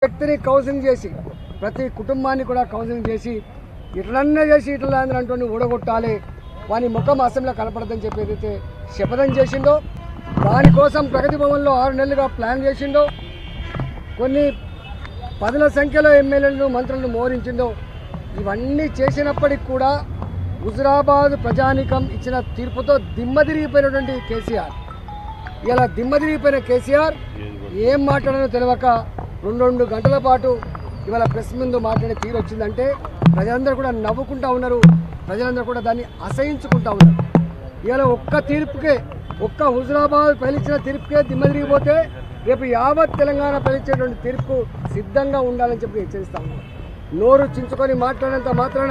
వ్యక్తిని కౌన్సిలింగ్ చేసి ప్రతి కుటుంబాన్ని కూడా కౌన్సిలింగ్ చేసి ఇట్లన్నా చేసి ఇట్లా అంటూ ఊడగొట్టాలి వాని ముఖం అసెంబ్లీలో కనపడదని చెప్పి ఏదైతే శపథం చేసిండో దానికోసం ప్రగతి భవన్లో ఆరు నెలలుగా ప్లాన్ చేసిండో కొన్ని పదుల సంఖ్యలో ఎమ్మెల్యేలను మంత్రులను మోహరించిందో ఇవన్నీ చేసినప్పటికి కూడా హుజురాబాద్ ప్రజానికం ఇచ్చిన తీర్పుతో దిమ్మదిరిగిపోయినటువంటి కేసీఆర్ ఇలా దిమ్మదిరిగిపోయిన కేసీఆర్ ఏం మాట్లాడాలో తెలియక రెండు రెండు గంటల పాటు ఇవాళ ప్రెస్ ముందు మాట్లాడే తీరు వచ్చిందంటే ప్రజలందరూ కూడా నవ్వుకుంటా ఉన్నారు ప్రజలందరూ కూడా దాన్ని అసహించుకుంటా ఉన్నారు ఇవాళ ఒక్క తీర్పుకే ఒక్క హుజురాబాద్ పలిచిన తీర్పుకే దిమ్మదిరిగిపోతే రేపు యావత్ తెలంగాణ పలిచేటువంటి తీర్పు సిద్ధంగా ఉండాలని చెప్పి హెచ్చరిస్తా ఉన్నాం నోరు చించుకొని మాట్లాడినంత మాత్రాన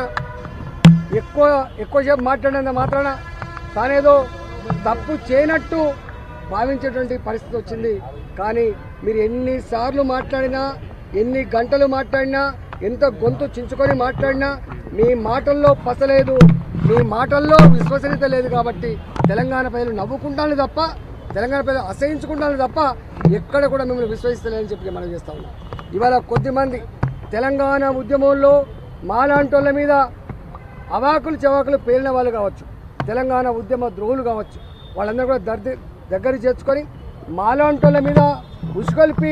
ఎక్కువ ఎక్కువసేపు మాట్లాడినంత మాత్రాన తానేదో తప్పు చేయనట్టు భావించేటువంటి పరిస్థితి వచ్చింది కానీ మీరు ఎన్నిసార్లు మాట్లాడినా ఎన్ని గంటలు మాట్లాడినా ఎంత గొంతు చించుకొని మాట్లాడినా మీ మాటల్లో పసలేదు మీ మాటల్లో విశ్వసనీయత లేదు కాబట్టి తెలంగాణ ప్రజలు నవ్వుకుంటాను తప్ప తెలంగాణ ప్రజలు అసహించుకుంటాను తప్ప ఎక్కడ కూడా మిమ్మల్ని విశ్వసిస్తలేదని చెప్పి మనం చేస్తా ఉన్నాం ఇవాళ కొద్దిమంది తెలంగాణ ఉద్యమంలో మాలాంటోళ్ళ మీద అవాకులు చవాకులు పేలిన వాళ్ళు కావచ్చు తెలంగాణ ఉద్యమ ద్రోహులు కావచ్చు వాళ్ళందరూ కూడా దర్ది దగ్గర చేర్చుకొని మాలాంటోళ్ళ మీద ఉసుకొల్పి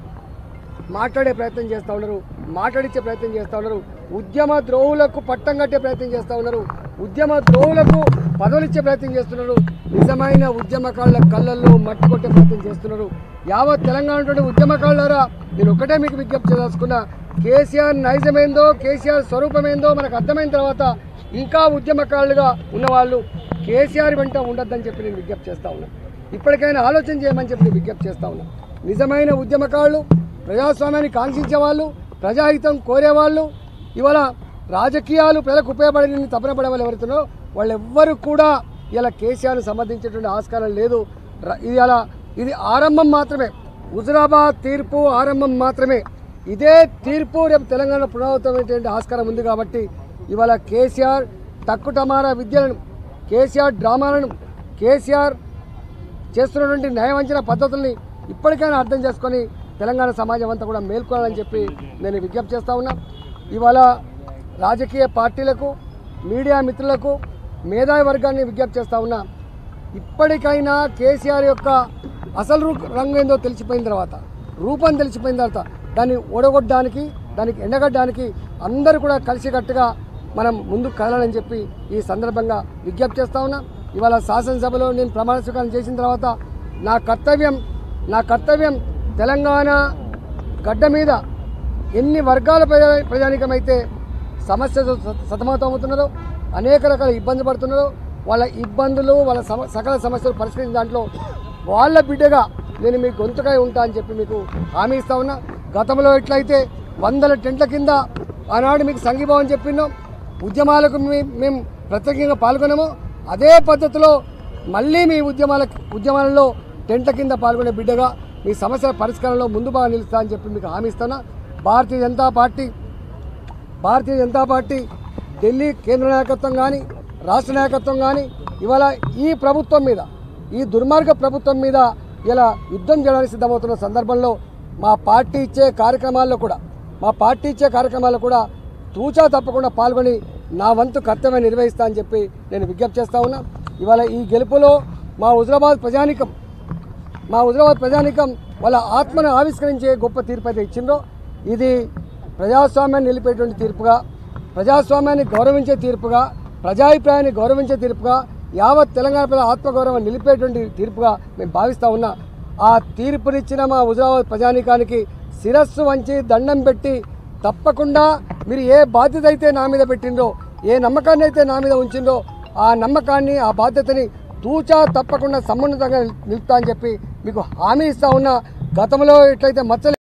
మాట్లాడే ప్రయత్నం చేస్తూ ఉన్నారు మాట్లాడించే ప్రయత్నం చేస్తూ ఉన్నారు ఉద్యమ ద్రోహులకు పట్టం కట్టే ప్రయత్నం చేస్తూ ఉన్నారు ఉద్యమ ద్రోహులకు పదవులు ఇచ్చే ప్రయత్నం చేస్తున్నారు నిజమైన ఉద్యమకారుల కళ్ళల్లో మట్టి కొట్టే ప్రయత్నం చేస్తున్నారు యావత్ తెలంగాణ నుండి ఉద్యమకారులారా నేను ఒకటే మీకు విజ్ఞప్తి చేయదలుచుకున్నా కేసీఆర్ నైజమేందో కేసీఆర్ స్వరూపమేందో మనకు అర్థమైన తర్వాత ఇంకా ఉద్యమకారులుగా ఉన్నవాళ్ళు కేసీఆర్ వెంట ఉండొద్దని చెప్పి నేను విజ్ఞప్తి చేస్తా ఉన్నా ఇప్పటికైనా ఆలోచన చేయమని చెప్పి నేను విజ్ఞప్తి చేస్తా ఉన్నా నిజమైన ఉద్యమకారులు ప్రజాస్వామ్యాన్ని కాంక్షించే వాళ్ళు ప్రజాహితం కోరేవాళ్ళు ఇవాళ రాజకీయాలు ప్రజలకు ఉపయోగపడని తపన పడే వాళ్ళు ఎవరుతున్నారో వాళ్ళెవ్వరూ కూడా ఇలా కేసీఆర్ను సమర్థించేటువంటి ఆస్కారం లేదు ర- ఇది అలా ఇది ఆరంభం మాత్రమే హుజురాబాద్ తీర్పు ఆరంభం మాత్రమే ఇదే తీర్పు రేపు తెలంగాణ పునరావృతమైనటువంటి ఆస్కారం ఉంది కాబట్టి ఇవాళ కేసీఆర్ తక్కుటమారా విద్యలను కేసీఆర్ డ్రామాలను కేసీఆర్ చేస్తున్నటువంటి న్యాయవంచన పద్ధతుల్ని ఇప్పటికైనా అర్థం చేసుకొని తెలంగాణ సమాజం అంతా కూడా మేల్కోవాలని చెప్పి నేను విజ్ఞప్తి చేస్తా ఉన్నా ఇవాళ రాజకీయ పార్టీలకు మీడియా మిత్రులకు మేధావి వర్గాన్ని విజ్ఞప్తి చేస్తా ఉన్నా ఇప్పటికైనా కేసీఆర్ యొక్క అసలు రు- రంగు ఏందో తెలిసిపోయిన తర్వాత రూపం తెలిసిపోయిన తర్వాత దాన్ని ఓడగొట్టడానికి దానికి ఎండగట్టడానికి అందరూ కూడా కలిసికట్టుగా మనం ముందుకు కదలాలని చెప్పి ఈ సందర్భంగా విజ్ఞప్తి చేస్తా ఉన్నా ఇవాళ శాసనసభలో నేను ప్రమాణ స్వీకారం చేసిన తర్వాత నా కర్తవ్యం నా కర్తవ్యం తెలంగాణ గడ్డ మీద ఎన్ని వర్గాల ప్రజా ప్రజానికమైతే సమస్యతో స- సతమతమవుతున్నారో అనేక రకాల ఇబ్బందులు పడుతున్నారో వాళ్ళ ఇబ్బందులు వాళ్ళ సమ సకల సమస్యలు పరిష్కరించిన దాంట్లో వాళ్ళ బిడ్డగా నేను మీ గొంతుకై ఉంటా అని చెప్పి మీకు హామీ ఇస్తా ఉన్నా గతంలో ఎట్లయితే వందల టెంట్ల కింద ఆనాడు మీకు సంఘీభావం చెప్పినాం ఉద్యమాలకు మీ- మేము ప్రత్యేకంగా పాల్గొన్నాము అదే పద్ధతిలో మళ్ళీ మీ ఉద్యమాల ఉద్యమాలలో టెంట్ల కింద పాల్గొనే బిడ్డగా మీ సమస్యల పరిష్కారంలో ముందు బాగా నిలుస్తా అని చెప్పి మీకు హామీ ఇస్తున్నా భారతీయ జనతా పార్టీ భారతీయ జనతా పార్టీ ఢిల్లీ కేంద్ర నాయకత్వం కానీ రాష్ట్ర నాయకత్వం కానీ ఇవాళ ఈ ప్రభుత్వం మీద ఈ దుర్మార్గ ప్రభుత్వం మీద ఇలా యుద్ధం చేయడానికి సిద్ధమవుతున్న సందర్భంలో మా పార్టీ ఇచ్చే కార్యక్రమాల్లో కూడా మా పార్టీ ఇచ్చే కార్యక్రమాల్లో కూడా తూచా తప్పకుండా పాల్గొని నా వంతు కర్తవ్యం నిర్వహిస్తా అని చెప్పి నేను విజ్ఞప్తి చేస్తా ఉన్నా ఇవాళ ఈ గెలుపులో మా హుజరాబాద్ ప్రజానికం మా హుజరాబాద్ ప్రజానికం వాళ్ళ ఆత్మను ఆవిష్కరించే గొప్ప తీర్పు అయితే ఇచ్చిండ్రో ఇది ప్రజాస్వామ్యాన్ని నిలిపేటువంటి తీర్పుగా ప్రజాస్వామ్యాన్ని గౌరవించే తీర్పుగా ప్రజాభిప్రాయాన్ని గౌరవించే తీర్పుగా యావత్ తెలంగాణ ప్రజల ఆత్మగౌరవం నిలిపేటువంటి తీర్పుగా మేము భావిస్తా ఉన్నా ఆ తీర్పునిచ్చిన మా హుజరాబాద్ ప్రజానికానికి శిరస్సు వంచి దండం పెట్టి తప్పకుండా మీరు ఏ బాధ్యత అయితే నా మీద పెట్టిండ్రో ఏ నమ్మకాన్ని అయితే నా మీద ఉంచిండ్రో ఆ నమ్మకాన్ని ఆ బాధ్యతని తూచా తప్పకుండా సమున్నతంగా నిలుపుతా అని చెప్పి మీకు హామీ ఇస్తా ఉన్నా గతంలో ఎట్లయితే మచ్చలు